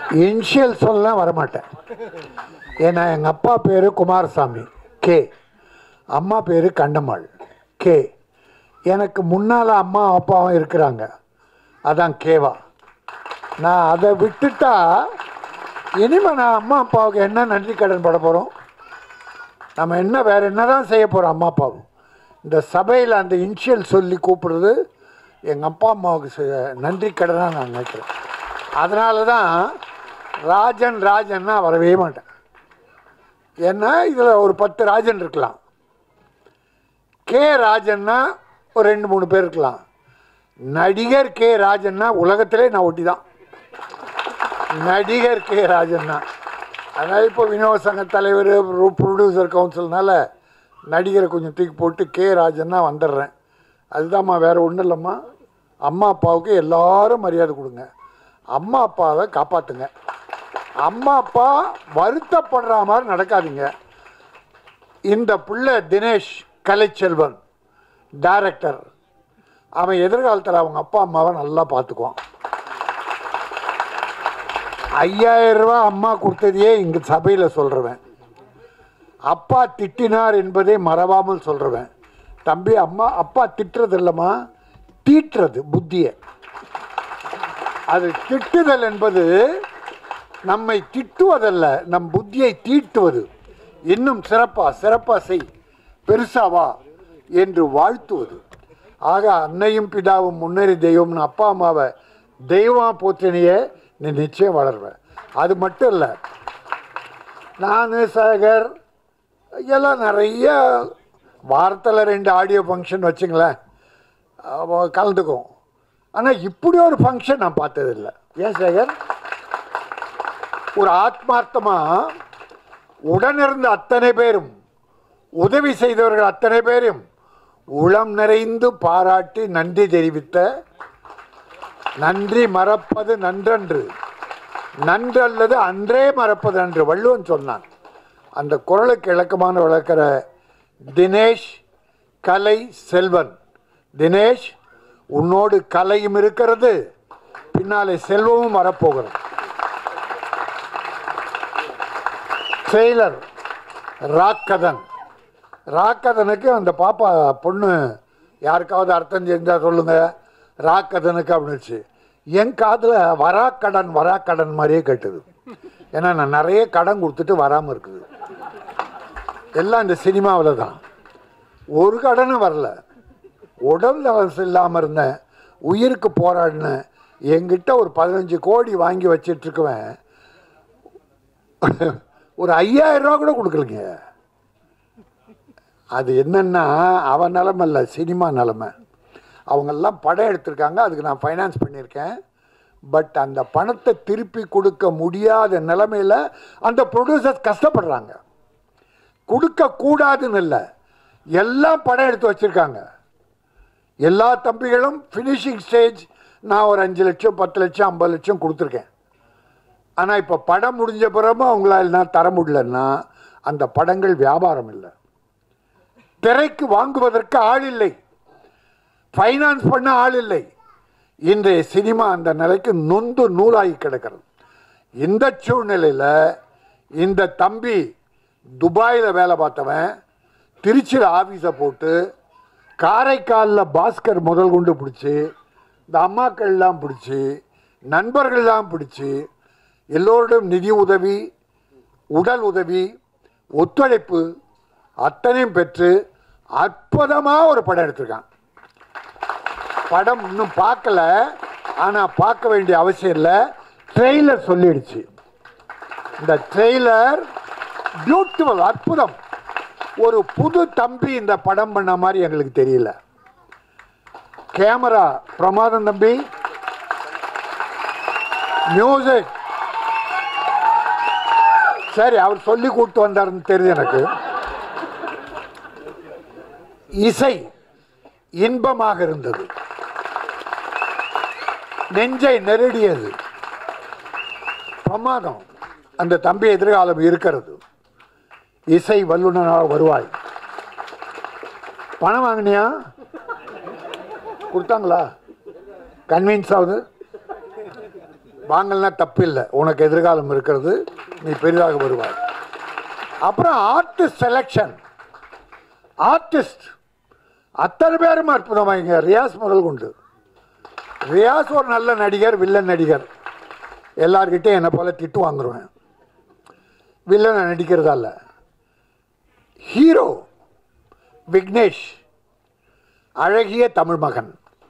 initial சொல்லலாம் வரமாட்டேன் ஏன்னா எங்கள் அப்பா பேர் குமாரசாமி கே அம்மா பேர் கண்டம்மாள் கே எனக்கு முன்னால் அம்மா அப்பாவும் இருக்கிறாங்க அதான் கேவா நான் அதை விட்டுட்டா இனிமேல் நான் அம்மா அப்பாவுக்கு என்ன நன்றி கடன் பட போகிறோம் நம்ம என்ன வேறு என்ன தான் செய்ய போகிறோம் அம்மா அப்பாவும் இந்த சபையில் அந்த இனிஷியல் சொல்லி கூப்பிடுறது எங்கள் அப்பா அம்மாவுக்கு செய்ய நன்றி கடனாக நான் நினைக்கிறேன் அதனால தான் ராஜன் ராஜன்னா வரவே மாட்டேன் ஏன்னா இதில் ஒரு பத்து ராஜன் இருக்கலாம் கே ராஜன்னா ஒரு ரெண்டு மூணு பேர் இருக்கலாம் நடிகர் கே ராஜன்னா உலகத்திலே நான் ஒட்டி தான் நடிகர் கே ராஜன்னா அதனால் இப்போ வினோத சங்க தலைவர் ப்ரொடியூசர் கவுன்சில்னால நடிகரை கொஞ்சம் தூக்கி போட்டு கே ராஜன்னா வந்துடுறேன் அதுதாம்மா வேறு ஒன்றும் இல்லைம்மா அம்மா அப்பாவுக்கு எல்லாரும் மரியாதை கொடுங்க அம்மா அப்பாவை காப்பாற்றுங்க அம்மா அப்பா வருத்தப்படுற மாதிரி நடக்காதீங்க இந்த பிள்ளை தினேஷ் கலைச்செல்வன் டைரக்டர் அவன் எதிர்காலத்தில் அவங்க அப்பா அம்மாவை நல்லா பார்த்துக்குவான் ஐயாயிரம் ரூபா அம்மா கொடுத்ததையே இங்கே சபையில் சொல்கிறவன் அப்பா திட்டினார் என்பதை மறவாமல் சொல்கிறவன் தம்பி அம்மா அப்பா திட்டுறது இல்லைம்மா தீட்டுறது புத்தியை அது திட்டுதல் என்பது நம்மை திட்டுவதல்ல நம் புத்தியை தீட்டுவது இன்னும் சிறப்பா சிறப்பா செய் பெருசா வா என்று வாழ்த்துவது ஆக அன்னையும் பிதாவும் முன்னேறி தெய்வம்னு அப்பா அம்மாவை தெய்வமா போற்றினியே நீ நிச்சயம் வளர்வ அது மட்டும் இல்லை நான் சேகர் எல்லாம் நிறைய வாரத்தில் ரெண்டு ஆடியோ ஃபங்க்ஷன் வச்சுங்களேன் அவ கலந்துக்கும் ஆனால் இப்படி ஒரு ஃபங்க்ஷன் நான் பார்த்ததில்லை ஏன் சேகர் ஒரு ஆத்மார்த்தமாக உடனிருந்த அத்தனை பேரும் உதவி செய்தவர்கள் அத்தனை பேரும் உளம் நிறைந்து பாராட்டி நன்றி தெரிவித்த நன்றி மறப்பது நன்றன்று நன்று அல்லது அன்றே மறப்பது அன்று வள்ளுவன் சொன்னான் அந்த குரலுக்கு இலக்கமான விளக்கிற தினேஷ் கலை செல்வன் தினேஷ் உன்னோடு கலையும் இருக்கிறது பின்னாலே செல்வமும் வரப்போகிறது ட்ரெய்லர் ராக்கதன் ராக்கதனுக்கு அந்த பாப்பா பொண்ணு யாருக்காவது அர்த்தம் தெரிஞ்சால் சொல்லுங்க ராக்கதனுக்கு அப்படின்னுச்சு என் காதில் வராக்கடன் வராக்கடன் மாதிரியே கேட்டது ஏன்னா நான் நிறைய கடன் கொடுத்துட்டு வராமல் இருக்குது எல்லாம் இந்த சினிமாவில் தான் ஒரு கடனும் வரல உடல் நலம் இல்லாமல் இருந்தேன் உயிருக்கு போராடினேன் என்கிட்ட ஒரு பதினஞ்சு கோடி வாங்கி வச்சிட்டு இருக்குவேன் ஒரு ஐயாயிரம் ரூபா கூட கொடுக்கலங்க அது என்னன்னா அவன் நிலமை இல்லை சினிமா நிலமை அவங்கெல்லாம் படம் எடுத்திருக்காங்க அதுக்கு நான் ஃபைனான்ஸ் பண்ணியிருக்கேன் பட் அந்த பணத்தை திருப்பி கொடுக்க முடியாத நிலைமையில் அந்த ப்ரொடியூசர்ஸ் கஷ்டப்படுறாங்க கொடுக்கக்கூடாதுன்னு இல்லை எல்லாம் படம் எடுத்து வச்சுருக்காங்க எல்லா தம்பிகளும் ஃபினிஷிங் ஸ்டேஜ் நான் ஒரு அஞ்சு லட்சம் பத்து லட்சம் ஐம்பது லட்சம் கொடுத்துருக்கேன் ஆனால் இப்போ படம் முடிஞ்ச பிறகும் அவங்களால நான் தர முடியலன்னா அந்த படங்கள் வியாபாரம் இல்லை திரைக்கு வாங்குவதற்கு ஆள் இல்லை ஃபைனான்ஸ் பண்ண ஆள் இல்லை இன்றைய சினிமா அந்த நிலைக்கு நொந்து நூலாகி கிடக்கிறது இந்த சூழ்நிலையில் இந்த தம்பி துபாயில் வேலை பார்த்தவன் திருச்சியில் ஆஃபீஸை போட்டு காரைக்காலில் பாஸ்கர் முதல் கொண்டு பிடிச்சி இந்த அம்மாக்கள்லாம் பிடிச்சி நண்பர்கள்லாம் பிடிச்சி எல்லோரிடம் நிதி உதவி உடல் உதவி ஒத்துழைப்பு அத்தனையும் பெற்று அற்புதமாக ஒரு படம் எடுத்திருக்கான் படம் இன்னும் பார்க்கல ஆனால் பார்க்க வேண்டிய அவசியம் இல்லை ட்ரெய்லர் சொல்லிடுச்சு இந்த ட்ரெய்லர் பியூட்டிஃபுல் அற்புதம் ஒரு புது தம்பி இந்த படம் பண்ண மாதிரி எங்களுக்கு தெரியல கேமரா பிரமாதம் தம்பி மியூசிக் சரி அவர் சொல்லி கூப்பிட்டு வந்தாருன்னு தெரியுது எனக்கு இசை இன்பமாக இருந்தது நெஞ்சை நெருடியது பிரமாதம் அந்த தம்பி எதிர்காலம் இருக்கிறது இசை வல்லுநராக வருவாய் பணம் வாங்கினியா கொடுத்தாங்களா கன்வின்ஸ் ஆகுது வாங்கலனா தப்பு இல்லை உனக்கு எதிர்காலம் இருக்கிறது நீ பெரிதாக வருவாய் அப்புறம் ஆர்டிஸ்ட் செலெக்ஷன் ஆர்டிஸ்ட் அத்தனை பேரும் அற்புதமாயிங்க ரியாஸ் முதல் கொண்டு ரியாஸ் ஒரு நல்ல நடிகர் வில்லன் நடிகர் எல்லார்கிட்டையும் என்னை போல திட்டு வாங்குருவேன் வில்லனை நடிக்கிறதால ஹீரோ விக்னேஷ் அழகிய தமிழ் மகன்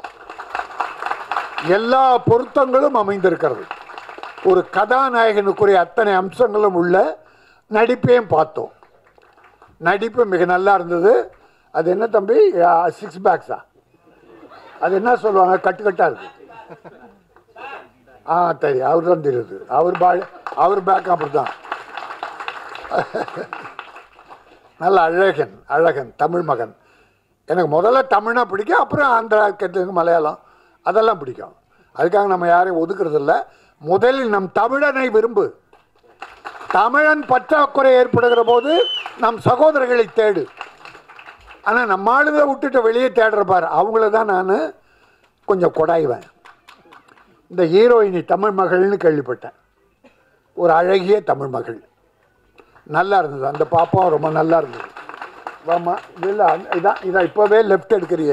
எல்லா பொருத்தங்களும் அமைந்திருக்கிறது ஒரு கதாநாயகனுக்குரிய அத்தனை அம்சங்களும் உள்ள நடிப்பையும் பார்த்தோம் நடிப்பு மிக நல்லா இருந்தது அது என்ன தம்பி சிக்ஸ் பேக்ஸா அது என்ன சொல்லுவாங்க கட்டு கட்டா இருக்கு ஆ தெரியும் அவர் தான் தெரியுது அவர் பா அவர் பேக் அப்படிதான் நல்ல அழகன் அழகன் தமிழ் மகன் எனக்கு முதல்ல தமிழ்னா பிடிக்கும் அப்புறம் ஆந்திரா தெலுங்கு மலையாளம் அதெல்லாம் பிடிக்கும் அதுக்காக நம்ம யாரையும் ஒதுக்குறது இல்லை முதலில் நம் தமிழனை விரும்பு தமிழன் பற்றாக்குறை ஏற்படுகிற போது நம் சகோதரர்களை தேடு ஆனால் நம்ம ஆளுங்க விட்டுட்டு வெளியே தேடுற பாரு அவங்கள தான் நான் கொஞ்சம் கொடாய்வேன் இந்த ஹீரோயினி தமிழ் மகள்னு கேள்விப்பட்டேன் ஒரு அழகிய தமிழ் மகள் நல்லா இருந்தது அந்த பாப்பாவும் ரொம்ப நல்லா இருந்தது வாமா இல்லை இதான் இதான் இப்போவே லெஃப்ட் எடுக்கிறிய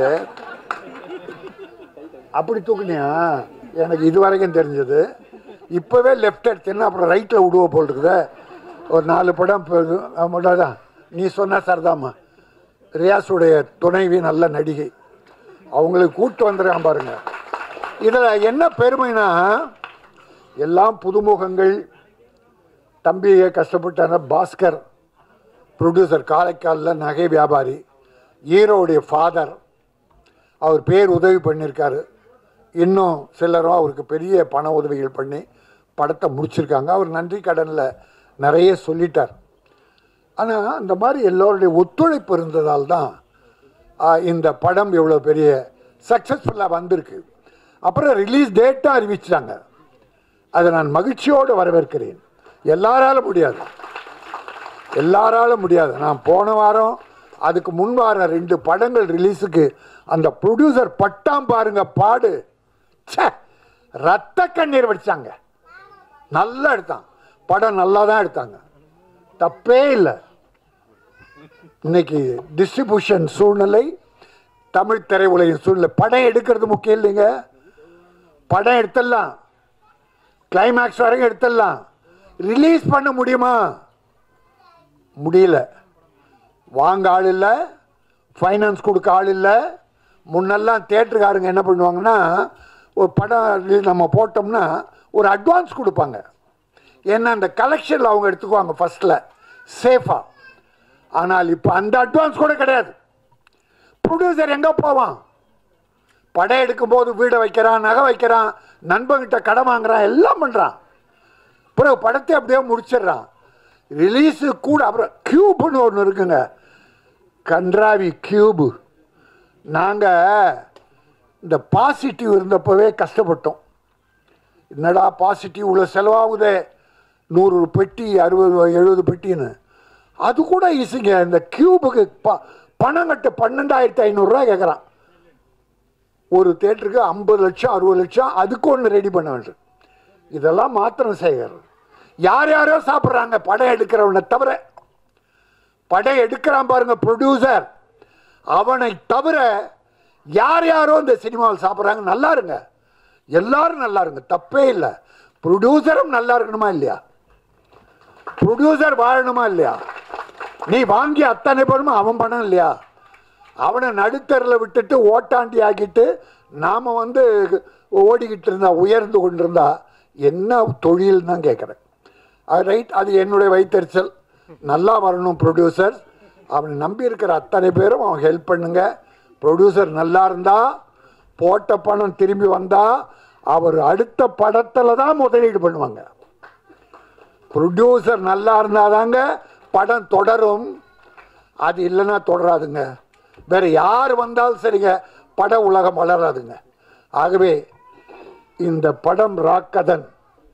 அப்படி தூக்குனியா எனக்கு இது வரைக்கும் தெரிஞ்சது இப்போவே லெஃப்ட் எடுத்தேன்னா அப்புறம் ரைட்டில் விடுவ போல் இருக்குதே ஒரு நாலு படம் தான் நீ சொன்ன சரிதாம்மா ரியாஸுடைய துணைவி நல்ல நடிகை அவங்களுக்கு கூட்டு வந்துடுறான் பாருங்க இதில் என்ன பெருமைனா எல்லாம் புதுமுகங்கள் தம்பியை கஷ்டப்பட்டான பாஸ்கர் ப்ரொடியூசர் காரைக்காலில் நகை வியாபாரி ஹீரோவுடைய ஃபாதர் அவர் பேர் உதவி பண்ணியிருக்காரு இன்னும் சிலரும் அவருக்கு பெரிய பண உதவிகள் பண்ணி படத்தை முடிச்சிருக்காங்க அவர் நன்றி கடனில் நிறைய சொல்லிட்டார் ஆனால் அந்த மாதிரி எல்லோருடைய ஒத்துழைப்பு இருந்ததால் தான் ஆ, இந்த படம் இவ்வளோ பெரிய சக்ஸஸ்ஃபுல்லாக வந்திருக்கு அப்புறம் ரிலீஸ் டேட்டாக அறிவிச்சிட்டாங்க அதை நான் மகிழ்ச்சியோடு வரவேற்கிறேன் எல்லாராலும் முடியாது எல்லாராலும் முடியாது நான் போன வாரம் அதுக்கு முன் வாரம் ரெண்டு படங்கள் ரிலீஸுக்கு அந்த ப்ரொடியூசர் பட்டாம் பாருங்க பாடு ச்சே ரத்த கண்ணீர் வடிச்சாங்க நல்லா எடுத்தான் படம் நல்லா தான் எடுத்தாங்க தப்பே இல்லை இன்னைக்கு டிஸ்ட்ரிபியூஷன் சூழ்நிலை தமிழ் திரையுலகின் சூழ்நிலை படம் எடுக்கிறது முக்கியம் இல்லைங்க படம் எடுத்துடலாம் கிளைமேக்ஸ் வரைக்கும் எடுத்துடலாம் ரிலீஸ் பண்ண முடியுமா முடியல வாங்க ஆள் இல்லை ஃபைனான்ஸ் கொடுக்க ஆள் இல்லை முன்னெல்லாம் தேட்டருக்காரங்க என்ன பண்ணுவாங்கன்னா ஒரு படம் release நம்ம போட்டோம்னா ஒரு அட்வான்ஸ் கொடுப்பாங்க ஏன்னா அந்த கலெக்ஷனில் அவங்க எடுத்துக்குவாங்க ஃபஸ்ட்டில் சேஃபாக ஆனால் இப்போ அந்த அட்வான்ஸ் கூட கிடையாது ப்ரொடியூசர் எங்கே போவான் படம் எடுக்கும்போது வீடை வைக்கிறான் நகை வைக்கிறான் நண்பன்கிட்ட கடன் வாங்குறான் எல்லாம் பண்ணுறான் பிறகு படத்தை அப்படியே முடிச்சிடுறான் ரிலீஸு கூட அப்புறம் கியூப்னு ஒன்று இருக்குங்க கன்றாவி கியூபு நாங்கள் இந்த பாசிட்டிவ் இருந்தப்பவே கஷ்டப்பட்டோம் என்னடா பாசிட்டிவ் இவ்வளோ செலவாகுதே நூறு பெட்டி அறுபது எழுபது பெட்டின்னு அது கூட ஈஸிங்க இந்த கியூபுக்கு ப பணம் கட்ட பன்னெண்டாயிரத்தி ஐநூறுரூவா கேட்குறான் ஒரு தேட்டருக்கு ஐம்பது லட்சம் அறுபது லட்சம் அதுக்கு ஒன்று ரெடி பண்ண வேண்டும் இதெல்லாம் மாத்திரம் செய்கிறது யார் யாரோ சாப்பிட்றாங்க படம் எடுக்கிறவனை தவிர படம் எடுக்கிறான் பாருங்க ப்ரொடியூசர் அவனை தவிர யார் யாரோ இந்த சினிமாவில் சாப்பிட்றாங்க நல்லா இருங்க எல்லாரும் நல்லா இருங்க தப்பே இல்லை ப்ரொடியூசரும் நல்லா இருக்கணுமா இல்லையா ப்ரொடியூசர் வாழணுமா இல்லையா நீ வாங்கி அத்தனை பணமும் அவன் பணம் இல்லையா அவனை நடுத்தரில் விட்டுட்டு ஓட்டாண்டி ஆக்கிட்டு நாம் வந்து ஓடிக்கிட்டு இருந்தா உயர்ந்து கொண்டிருந்தா என்ன தொழில் தான் கேட்குறேன் அது ரைட் அது என்னுடைய வைத்தறிச்சல் நல்லா வரணும் ப்ரொடியூசர் அவனை நம்பி இருக்கிற அத்தனை பேரும் அவன் ஹெல்ப் பண்ணுங்க ப்ரொடியூசர் நல்லா இருந்தா போட்ட பணம் திரும்பி வந்தா அவர் அடுத்த படத்தில் தான் முதலீடு பண்ணுவாங்க ப்ரொடியூசர் நல்லா இருந்தாதாங்க படம் தொடரும் அது இல்லைன்னா தொடராதுங்க வேற யார் வந்தாலும் சரிங்க பட உலகம் வளராதுங்க ஆகவே இந்த படம் ராக்கதன்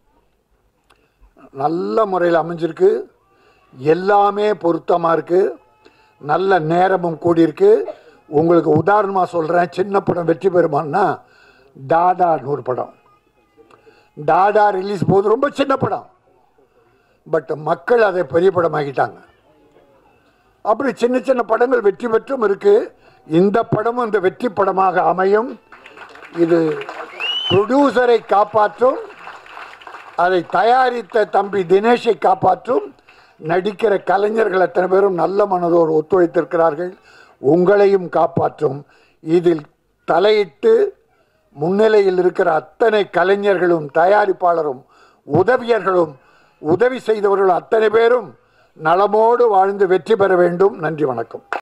நல்ல முறையில் அமைஞ்சிருக்கு எல்லாமே பொருத்தமாக இருக்கு நல்ல நேரமும் கூடியிருக்கு உங்களுக்கு உதாரணமாக சொல்கிறேன் சின்ன படம் வெற்றி பெறுமான்னா டாடான்னு ஒரு படம் டாடா ரிலீஸ் போது ரொம்ப சின்ன படம் பட் மக்கள் அதை பெரிய படமாக்கிட்டாங்க அப்படி சின்ன சின்ன படங்கள் வெற்றி பெற்றும் இருக்கு இந்த படமும் இந்த வெற்றி படமாக அமையும் இது ப்ரொடியூசரை காப்பாற்றும் அதை தயாரித்த தம்பி தினேஷை காப்பாற்றும் நடிக்கிற கலைஞர்கள் அத்தனை பேரும் நல்ல மனதோடு ஒத்துழைத்திருக்கிறார்கள் உங்களையும் காப்பாற்றும் இதில் தலையிட்டு முன்னிலையில் இருக்கிற அத்தனை கலைஞர்களும் தயாரிப்பாளரும் உதவியர்களும் உதவி செய்தவர்கள் அத்தனை பேரும் நலமோடு வாழ்ந்து வெற்றி பெற வேண்டும் நன்றி வணக்கம்